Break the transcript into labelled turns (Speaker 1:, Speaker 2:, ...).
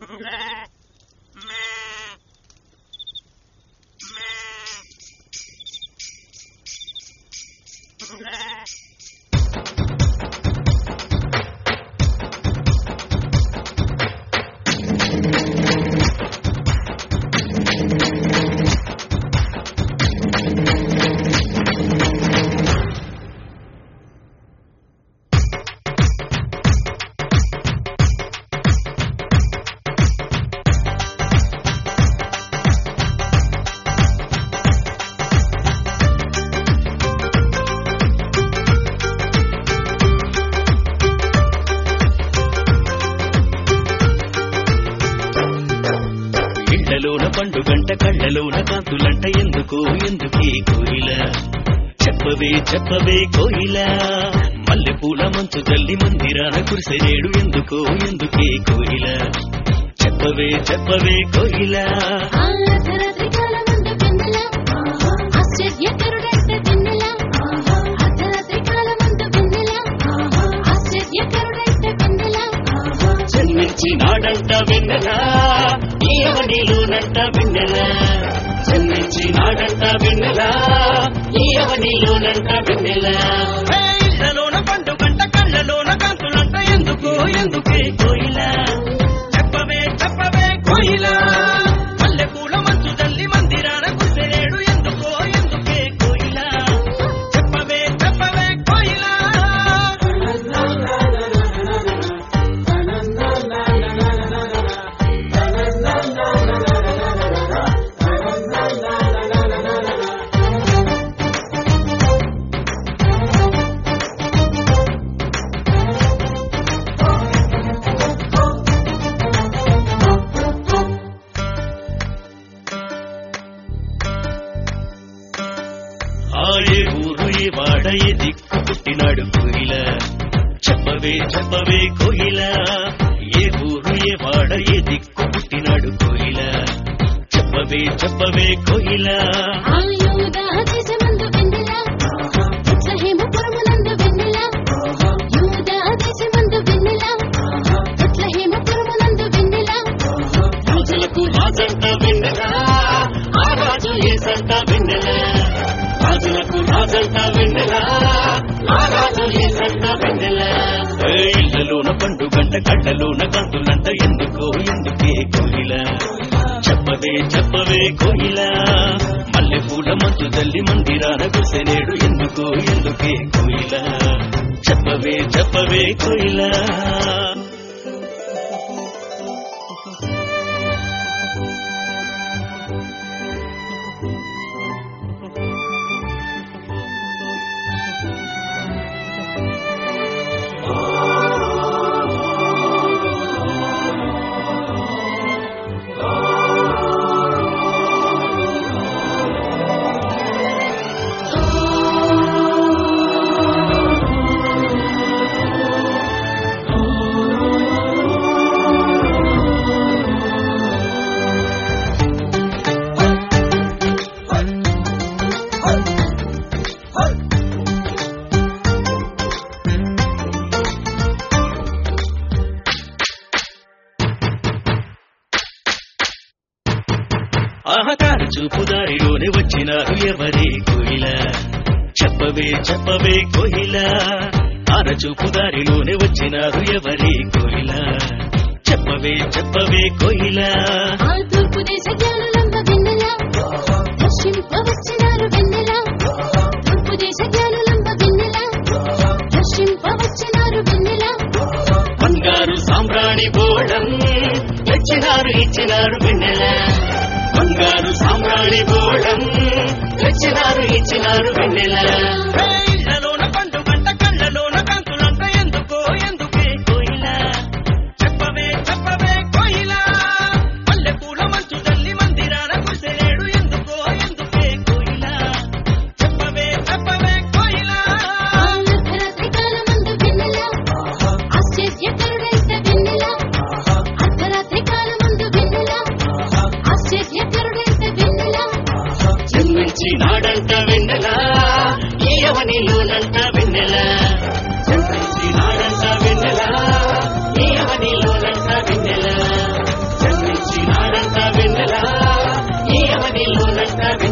Speaker 1: ఇళ్లలోన పండుగంట కళ్ళలోన కాంతులంట ఎందుకు ఎందుకే కోయిల చెప్పవే చెప్పవే కోయిల మల్లెపూల మంచు జల్లి మందిరాన కురిసెనేడు ఎందుకో ఎందుకే కోయిల చెప్పవే చెప్పవే కోయిల
Speaker 2: అర్ధరాత్రి కాలమందు వెన్నెల ఆశ్చర్యకరుడైతే వెన్నెల అర్ధరాత్రి కాలమందు వెన్నెల ఆశ్చర్యకరుడైతే వెన్నెల
Speaker 1: జన్మించి నాడంట వెన్నెల ఈయవనిలోనంట వెన్నెల జన్మించి నాడంట వెన్నెల ఈయవనిలోనంట వెన్నెల ఇళ్లలోన పండుగంట కళ్ళలోన కాంతులంట ఎందుకో ఎందుకే కోయిల చెప్పవే చెప్పవే కోయిల మల్లెపూల మంచు తల్లి మందిరాన కుసేడు ఎందుకో ఎందుకే కోయిల చెప్పవే చెప్పవే కోయిల ఆ ఏ ఊరు ఏ వాడ ఏ దిక్కు పుట్టినాడు కోయిల చెప్పవే చెప్పవే కోయిల ఏ ఊరు ఏ వాడ ఏ దిక్కు పుట్టినాడు కోయిల చెప్పవే చెప్పవే కోయిల
Speaker 2: ఆయుధ దేశమందు వెన్నెల ఉత్సహేమపురమునందు వెన్నెల యూద దేశమందు వెన్నెల ఉత్సహేమపురమునందు వెన్నెల
Speaker 1: రాజులకు రాజంట వెన్నెల ఆ రాజు ఏ సంట వెన్నెల రాజులకు రాజంట వెన్నెల ఆ రాజు ఏ సంట వెన్నెల ఏ ఇళ్లలోన పండుగంట కళ్ళలోన కాంతులంట ఎందుకో ఎందుకే కోయిల చెప్పవే చెప్పవే కోయిల మల్లె పూల మంచు తల్లి మందిరాన కుసెనేడు ఎందుకో ఎందుకే కోయిల చెప్పవే చెప్పవే కోయిల ఆహకార చూపు దారిలోనే వచ్చినారు ఎవరే కోయిల చెప్పవే చెప్పవే కోయిల ఆర చూపు దారిలోనే వచ్చినారు ఎవరే కోయిల చెప్పవే చెప్పవే కోయిల
Speaker 2: ఆ తూర్పు దేశ జ్ఞానులంబ వెన్నెల దర్శింప వచ్చినారు వెన్నెల తూర్పు దేశ జ్ఞానులంబ వెన్నెల దర్శింప వచ్చినారు వెన్నెల
Speaker 1: బంగారు సామ్రాణి బోళం తెచ్చినారు ఇచ్చినారు వెన్నెల బంగారు సామ్రాణి బోళం తెచ్చినారు ఇచ్చినారు వెన్నెల ఇళ్లలోన పండుగంట కళ్ళలోన కాంతులంట ఎందుకో ఎందుకే కోయిల చెప్పవే చెప్పవే కోయిల మల్లెపూల మంచు తల్లి మందిరాన కుసెలేడు ఎందుకో ఎందుకే కోయిల చెప్పవే చెప్పవే కోయిల
Speaker 2: అర్ధరాత్రి కాలమందు వెన్నెల ఆశ్చర్యకరుడైతే వెన్నెల అర్ధరాత్రి కాలమందు వెన్నెల ఆశ్చర్యకరుడైతే వెన్నెల
Speaker 1: జన్మించి నాడంట వెన్నెల ఈయవని
Speaker 3: వింత వింత